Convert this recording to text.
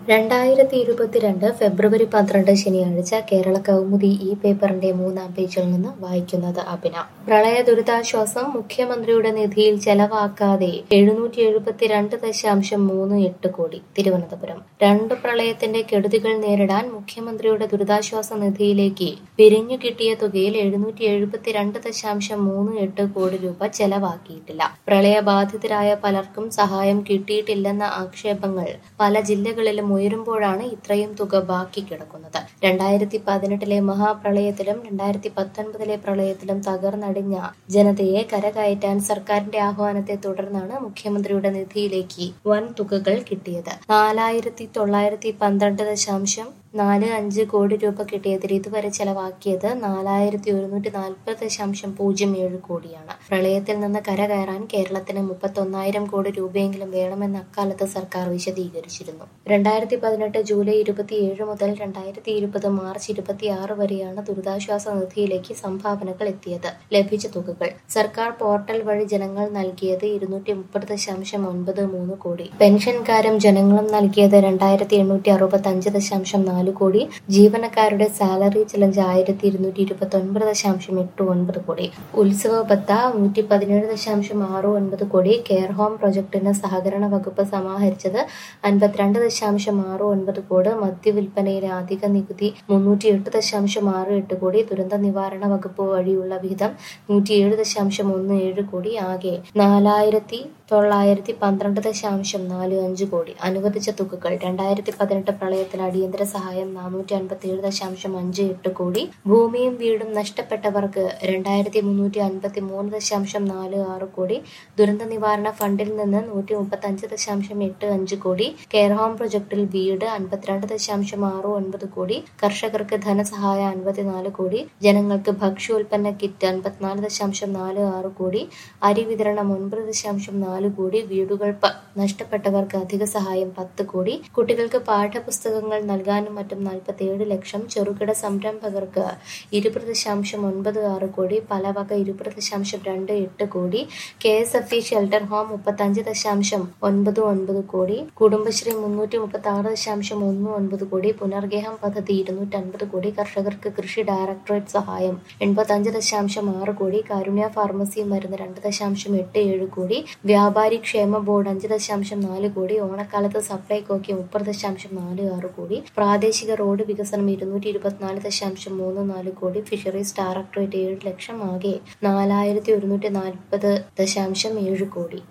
രണ്ടായിരത്തി ഇരുപത്തിരണ്ട് ഫെബ്രുവരി പന്ത്രണ്ട് ശനിയാഴ്ച കേരള കൗമുദി ഈ പേപ്പറിന്റെ മൂന്നാം പേജിൽ നിന്ന് വായിക്കുന്നത് അഭിന പ്രളയ ദുരിതാശ്വാസം മുഖ്യമന്ത്രിയുടെ നിധിയിൽ ചെലവാക്കാതെ എഴുന്നൂറ്റി എഴുപത്തിരണ്ട് ദശാംശം മൂന്ന് എട്ട് കോടി തിരുവനന്തപുരം രണ്ട് പ്രളയത്തിന്റെ കെടുതികൾ നേരിടാൻ മുഖ്യമന്ത്രിയുടെ ദുരിതാശ്വാസ നിധിയിലേക്ക് പിരിഞ്ഞു കിട്ടിയ തുകയിൽ എഴുന്നൂറ്റി എഴുപത്തിരണ്ട് ദശാംശം മൂന്ന് എട്ട് കോടി രൂപ ചെലവാക്കിയിട്ടില്ല പ്രളയബാധിതരായ പലർക്കും സഹായം കിട്ടിയിട്ടില്ലെന്ന ആക്ഷേപങ്ങൾ പല ജില്ലകളിലും ഉയരുമ്പോഴാണ് ഇത്രയും തുക ബാക്കി കിടക്കുന്നത് രണ്ടായിരത്തി പതിനെട്ടിലെ മഹാപ്രളയത്തിലും രണ്ടായിരത്തി പത്തൊൻപതിലെ പ്രളയത്തിലും തകർന്നടിഞ്ഞ ജനതയെ കരകയറ്റാൻ സർക്കാരിന്റെ ആഹ്വാനത്തെ തുടർന്നാണ് മുഖ്യമന്ത്രിയുടെ നിധിയിലേക്ക് വൻ തുകകൾ കിട്ടിയത് നാലായിരത്തി തൊള്ളായിരത്തി പന്ത്രണ്ട് ദശാംശം നാല് അഞ്ച് കോടി രൂപ കിട്ടിയതിൽ ഇതുവരെ ചെലവാക്കിയത് നാലായിരത്തി ഒരുന്നൂറ്റി നാൽപ്പത് ദശാംശം പൂജ്യം ഏഴ് കോടിയാണ് പ്രളയത്തിൽ നിന്ന് കരകയറാൻ കേരളത്തിന് മുപ്പത്തൊന്നായിരം കോടി രൂപയെങ്കിലും വേണമെന്ന് അക്കാലത്ത് സർക്കാർ വിശദീകരിച്ചിരുന്നു രണ്ടായിരത്തി പതിനെട്ട് ജൂലൈ ഇരുപത്തിയേഴ് മുതൽ രണ്ടായിരത്തി ഇരുപത് മാർച്ച് ഇരുപത്തിയാറ് വരെയാണ് ദുരിതാശ്വാസ നിധിയിലേക്ക് സംഭാവനകൾ എത്തിയത് ലഭിച്ച തുകകൾ സർക്കാർ പോർട്ടൽ വഴി ജനങ്ങൾ നൽകിയത് ഇരുന്നൂറ്റി മുപ്പത് ദശാംശം ഒൻപത് മൂന്ന് കോടി പെൻഷൻകാരും ജനങ്ങളും നൽകിയത് രണ്ടായിരത്തി എണ്ണൂറ്റി അറുപത്തി അഞ്ച് ദശാംശം നാല് കോടി ജീവനക്കാരുടെ സാലറി ചലഞ്ച് ആയിരത്തി ഇരുന്നൂറ്റി ഇരുപത്തി ഒൻപത് ദശാംശം എട്ട് ഒൻപത് കോടി ഉത്സവ ഭത്ത നൂറ്റി പതിനേഴ് ദശാംശം ആറ് ഒൻപത് കോടി കെയർ ഹോം പ്രൊജക്ടിന് സഹകരണ വകുപ്പ് സമാഹരിച്ചത് അൻപത്തിരണ്ട് ദശാംശം ആറ് ഒൻപത് കോടി മദ്യവിൽപ്പനയിലെ അധിക നികുതി മുന്നൂറ്റി എട്ട് ദശാംശം ആറ് എട്ട് കോടി ദുരന്ത നിവാരണ വകുപ്പ് വഴിയുള്ള വിഹിതം നൂറ്റിയേഴ് ദശാംശം ഒന്ന് ഏഴ് കോടി ആകെ നാലായിരത്തി തൊള്ളായിരത്തി പന്ത്രണ്ട് ദശാംശം നാല് അഞ്ച് കോടി അനുവദിച്ച തുകകൾ രണ്ടായിരത്തി പതിനെട്ട് പ്രളയത്തിൽ അടിയന്തര സഹായം നാനൂറ്റി അൻപത്തി ഏഴ് ദശാംശം അഞ്ച് എട്ട് കോടി ഭൂമിയും വീടും നഷ്ടപ്പെട്ടവർക്ക് രണ്ടായിരത്തി മുന്നൂറ്റി അൻപത്തി മൂന്ന് ദശാംശം നാല് ആറ് കോടി ദുരന്ത നിവാരണ ഫണ്ടിൽ നിന്ന് നൂറ്റി മുപ്പത്തി അഞ്ച് ദശാംശം എട്ട് അഞ്ച് കോടി കെയർ ഹോം പ്രൊജക്ടിൽ വീട് അൻപത്തിരണ്ട് ദശാംശം ആറ് ഒൻപത് കോടി കർഷകർക്ക് ധനസഹായം അൻപത്തിനാല് കോടി ജനങ്ങൾക്ക് ഭക്ഷ്യോൽപ്പന്ന കിറ്റ് അൻപത്തിനാല് ദശാംശം നാല് ആറ് കോടി അരി വിതരണം ഒൻപത് ദശാംശം നാല് കോടി വീടുകൾ നഷ്ടപ്പെട്ടവർക്ക് അധിക സഹായം പത്ത് കോടി കുട്ടികൾക്ക് പാഠപുസ്തകങ്ങൾ നൽകാനും മറ്റും നാൽപ്പത്തിയേഴ് ലക്ഷം ചെറുകിട സംരംഭകർക്ക് ഇരുപത് ദശാംശം ഒൻപത് ആറ് കോടി പലവക ഇരുപത് ദശാംശം രണ്ട് എട്ട് crore K S F E shelter home മുപ്പത്തഞ്ച് ദശാംശം ഒൻപത് ഒൻപത് കോടി കുടുംബശ്രീ മുന്നൂറ്റി മുപ്പത്തി ആറ് ദശാംശം ഒന്ന് ഒൻപത് കോടി പുനർഗേഹം പദ്ധതി ഇരുന്നൂറ്റി അൻപത് കോടി കർഷകർക്ക് കൃഷി ഡയറക്ടറേറ്റ് സഹായം എൺപത്തഞ്ച് ദശാംശം ആറ് കോടി കാരുണ്യ ഫാർമസി മരുന്ന് രണ്ട് ദശാംശം എട്ട് ഏഴ് കോടി വ്യാപാരി ക്ഷേമ ബോർഡ് അഞ്ച് ദശാംശം നാല് കോടി ഓണക്കാലത്ത് സപ്ലൈകോയ്ക്ക് മുപ്പത് ദശാംശം നാല് ആറ് കോടി പ്രാദേശിക റോഡ് വികസനം ഇരുന്നൂറ്റി ഇരുപത്തിനാല് ദശാംശം മൂന്ന് നാല് കോടി ഫിഷറീസ് ഡയറക്ടറേറ്റ് ഏഴ് ലക്ഷം ആകെ നാലായിരത്തി ഒരുന്നൂറ്റി നാൽപ്പത് ദശാംശം ഏഴ് കോടി